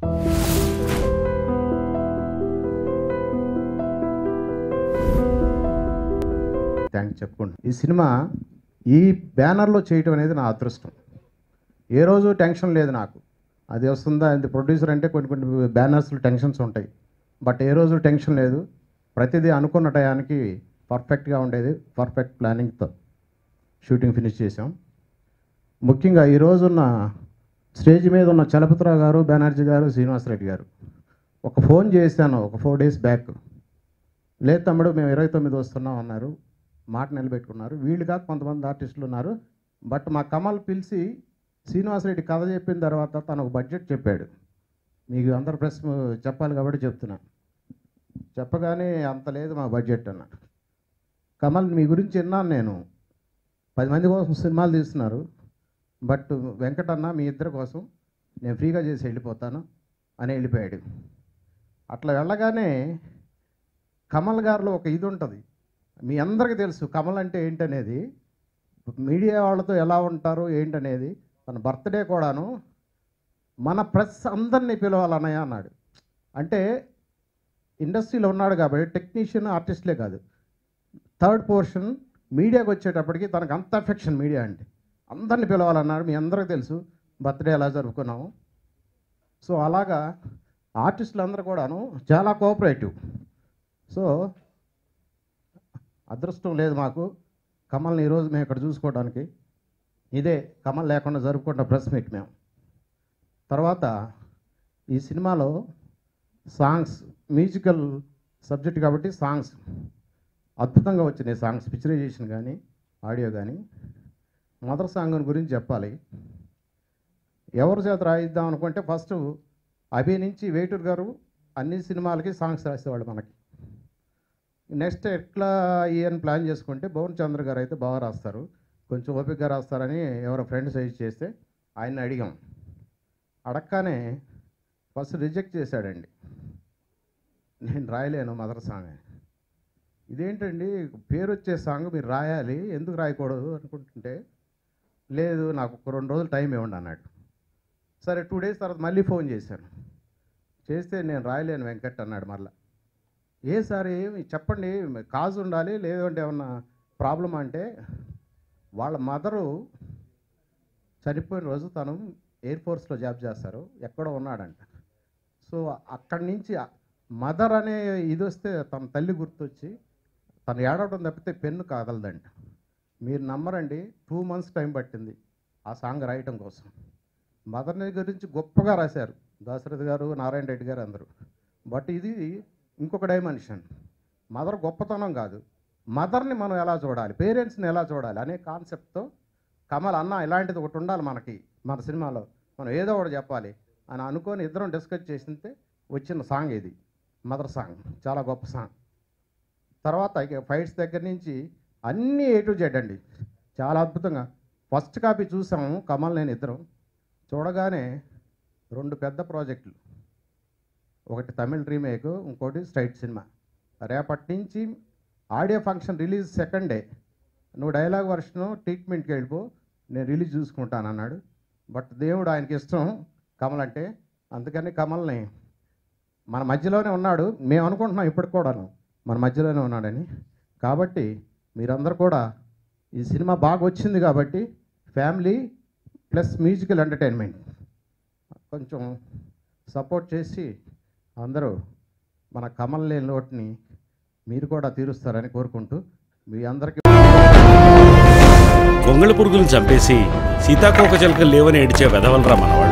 Thanks చెప్పుకుంటాను ఈ cinema ఈ బ్యానర్లో చేయటం అనేది నా అదృష్టం ఏ రోజు టెన్షన్ లేదు నాకు అది వస్తుందా అది ప్రొడ్యూసర్ అంటే కొన్ని కొన్ని బ్యానర్స్లో టెన్షన్స్ ఉంటాయి బట్ ఏ రోజు టెన్షన్ లేదు ప్రతిదీ అనుకున్న టయానికి పర్ఫెక్ట్గా ఉండేది పర్ఫెక్ట్ ప్లానింగ్తో షూటింగ్ ఫినిష్ చేసాం ముఖ్యంగా ఈ రోజున్న స్టేజ్ మీద ఉన్న చలపతిరావు గారు బెనర్జీ గారు శ్రీనివాసరెడ్డి గారు ఒక ఫోన్ చేశాను ఒక ఫోర్ డేస్ బ్యాక్ లేదు తమ్ముడు మేము ఇరవై తొమ్మిది వస్తున్నాం అన్నారు మాట నిలబెట్టుకున్నారు వీళ్ళు కాదు కొంతమంది ఆర్టిస్టులు ఉన్నారు బట్ మా కమల్ పిలిచి శ్రీనివాసరెడ్డి కథ చెప్పిన తర్వాత తను ఒక బడ్జెట్ చెప్పాడు మీకు అందరు ప్రెస్ చెప్పాలి కాబట్టి చెప్తున్నా చెప్పగానే అంత లేదు మా బడ్జెట్ అన్నాడు కమల్ మీ గురించి విన్నాను నేను పది మంది కోసం సినిమాలు తీస్తున్నారు బట్ వెంకటన్న మీ ఇద్దరి కోసం నేను ఫ్రీగా చేసి వెళ్ళిపోతాను అని వెళ్ళిపోయాడు అట్లా వెళ్ళగానే కమల్ గారిలో ఒక ఇది ఉంటుంది మీ అందరికీ తెలుసు కమల్ అంటే ఏంటనేది మీడియా వాళ్ళతో ఎలా ఉంటారు ఏంటనేది తన బర్త్డే కూడాను మన ప్రెస్ అందరినీ పిలవాలన్నయ్య అన్నాడు అంటే ఇండస్ట్రీలో ఉన్నాడు కాబట్టి టెక్నీషియన్ ఆర్టిస్ట్లే కాదు థర్డ్ పోర్షన్ మీడియాకి వచ్చేటప్పటికి తనకు అంత అఫెక్షన్ మీడియా అంటే అందరిని పిలవాలన్నాడు మీ అందరికీ తెలుసు బర్త్డే ఎలా జరుపుకున్నాము సో అలాగా ఆర్టిస్టులు అందరూ కూడాను చాలా కోఆపరేటివ్ సో అదృష్టం లేదు మాకు కమల్ని ఈరోజు మేము ఇక్కడ చూసుకోవడానికి ఇదే కమల్ లేకుండా జరుపుకుంటున్న ప్రెస్ మీట్ మేము తర్వాత ఈ సినిమాలో సాంగ్స్ మ్యూజికల్ సబ్జెక్ట్ కాబట్టి సాంగ్స్ అద్భుతంగా వచ్చినాయి సాంగ్స్ పిక్చరైజేషన్ కానీ ఆడియో కానీ మదర్ సాంగ్ గురించి చెప్పాలి ఎవరి చేత రాయిద్దాం అనుకుంటే ఫస్ట్ అభి నుంచి వేటూర్ గారు అన్ని సినిమాలకి సాంగ్స్ రాసేవాళ్ళు మనకి నెక్స్ట్ ఎట్లా అని ప్లాన్ చేసుకుంటే భువన్ చంద్ర గారు అయితే బాగా రాస్తారు కొంచెం ఓపికగా రాస్తారని ఎవరో ఫ్రెండ్ సజెస్ట్ చేస్తే ఆయన్ని అడిగాం అడగగానే ఫస్ట్ రిజెక్ట్ చేశాడండి నేను రాయలేను మదర్ సాంగ్ అని. ఇదేంటండి పేరు వచ్చే సాంగ్ మీరు రాయాలి ఎందుకు రాయకూడదు అనుకుంటుంటే లేదు నాకు ఒక రెండు రోజులు టైం ఇవ్వండి అన్నాడు సరే టూ డేస్ తర్వాత మళ్ళీ ఫోన్ చేశాను చేస్తే నేను రాయలేను వెంకట్ అన్నాడు మళ్ళీ ఏ సార్ ఏమి చెప్పండి కాజు ఉండాలి లేదంటే ఏమన్నా ప్రాబ్లం అంటే వాళ్ళ మదరు చనిపోయిన రోజు తను ఎయిర్ ఫోర్స్లో జాబ్ చేస్తారు ఎక్కడో ఉన్నాడంట సో అక్కడి నుంచి మదర్ అనే ఇది వస్తే తన తల్లి గుర్తొచ్చి తను ఏడవడం తప్పితే పెన్ను కాగలదంట మీరు నమ్మరండి టూ మంత్స్ టైం పట్టింది ఆ సాంగ్ రాయటం కోసం మదర్ని గురించి గొప్పగా రాశారు దాశరథి గారు నారాయణ రెడ్డి గారు అందరూ బట్ ఇది ఇంకొక డైమెన్షన్ మదర్ గొప్పతనం కాదు మదర్ని మనం ఎలా చూడాలి పేరెంట్స్ని ఎలా చూడాలి అనే కాన్సెప్ట్తో కమల్ అన్న ఇలాంటిది ఒకటి ఉండాలి మనకి మన సినిమాలో మనం ఏదో ఒకటి చెప్పాలి అని అనుకొని ఇద్దరం డిస్కస్ చేసింటే వచ్చిన సాంగ్ ఇది మదర్ సాంగ్ చాలా గొప్ప సాంగ్ తర్వాత ఇక ఫైట్స్ దగ్గర నుంచి అన్నీ ఏ టు జెడ్ అండి చాలా అద్భుతంగా ఫస్ట్ కాపీ చూసాము కమల్ నేను ఇద్దరం చూడగానే రెండు పెద్ద ప్రాజెక్టులు ఒకటి తమిళ్ రీమేక్ ఇంకోటి స్ట్రైట్ సినిమా రేపటి నుంచి audio function release second day నువ్వు డైలాగ్ వర్షను ట్రీట్మెంట్కి వెళ్ళిపో నేను రిలీజ్ చూసుకుంటాను అన్నాడు బట్ దేవుడు ఆయనకి ఇష్టం కమల్ అంటే అందుకని కమల్ని మన మధ్యలోనే ఉన్నాడు మేము అనుకుంటున్నాం ఇప్పటికి కూడాను మన మధ్యలోనే ఉన్నాడని కాబట్టి మీరందరూ కూడా ఈ సినిమా బాగా వచ్చింది కాబట్టి ఫ్యామిలీ ప్లస్ మ్యూజికల్ ఎంటర్టైన్మెంట్ కొంచెం సపోర్ట్ చేసి అందరూ మన కమల్ లేని లోటుని మీరు కూడా తీరుస్తారని కోరుకుంటూ మీ అందరికీ గొంగళ పురుగులను చంపేసి సీతాకోక చిలకలు లేవని ఏడిచే వెధవలరా మనవాళ్ళు